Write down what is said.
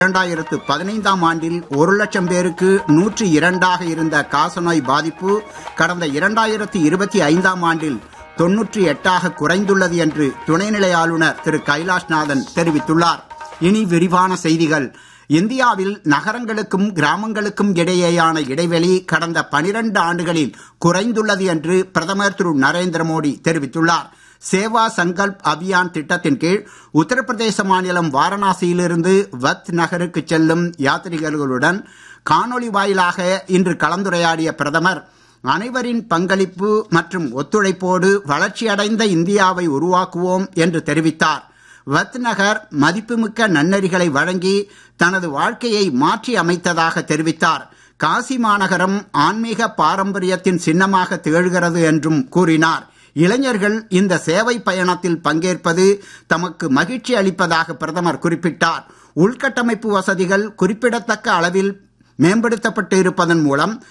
இரண்டாயிரத்து பதினைந்தாம் ஆண்டில் ஒரு லட்சம் பேருக்கு நூற்றி இரண்டாக இருந்த காசநோய் பாதிப்பு கடந்த இரண்டாயிரத்து இருபத்தி ஐந்தாம் ஆண்டில் தொன்னூற்றி எட்டாக குறைந்துள்ளது என்று துணைநிலை ஆளுநர் திரு கைலாஷ்நாதன் தெரிவித்துள்ளார் இனி விரிவான செய்திகள் இந்தியாவில் நகரங்களுக்கும் கிராமங்களுக்கும் இடையேயான இடைவெளி கடந்த பனிரெண்டு ஆண்டுகளில் குறைந்துள்ளது என்று பிரதமர் திரு நரேந்திர மோடி தெரிவித்துள்ளார் சேவா சங்கல்ப் அபியான் திட்டத்தின் கீழ் உத்தரப்பிரதேச மாநிலம் வாரணாசியிலிருந்து வத் நகருக்கு செல்லும் யாத்ரிகர்களுடன் காணொளி வாயிலாக இன்று கலந்துரையாடிய பிரதமர் அனைவரின் பங்களிப்பு மற்றும் ஒத்துழைப்போடு வளர்ச்சியடைந்த இந்தியாவை உருவாக்குவோம் என்று தெரிவித்தார் வத் நகர் மதிப்புமிக்க நன்னெறிகளை வழங்கி தனது வாழ்க்கையை மாற்றி அமைத்ததாக தெரிவித்தார் காசி மாநகரம் ஆன்மீக பாரம்பரியத்தின் சின்னமாக திகழ்கிறது என்றும் கூறினார் இளைஞர்கள் இந்த சேவை பயணத்தில் பங்கேற்பது தமக்கு மகிழ்ச்சி அளிப்பதாக பிரதமர் குறிப்பிட்டார் உள்கட்டமைப்பு வசதிகள் குறிப்பிடத்தக்க அளவில் மேம்படுத்தப்பட்டு இருப்பதன் மூலம்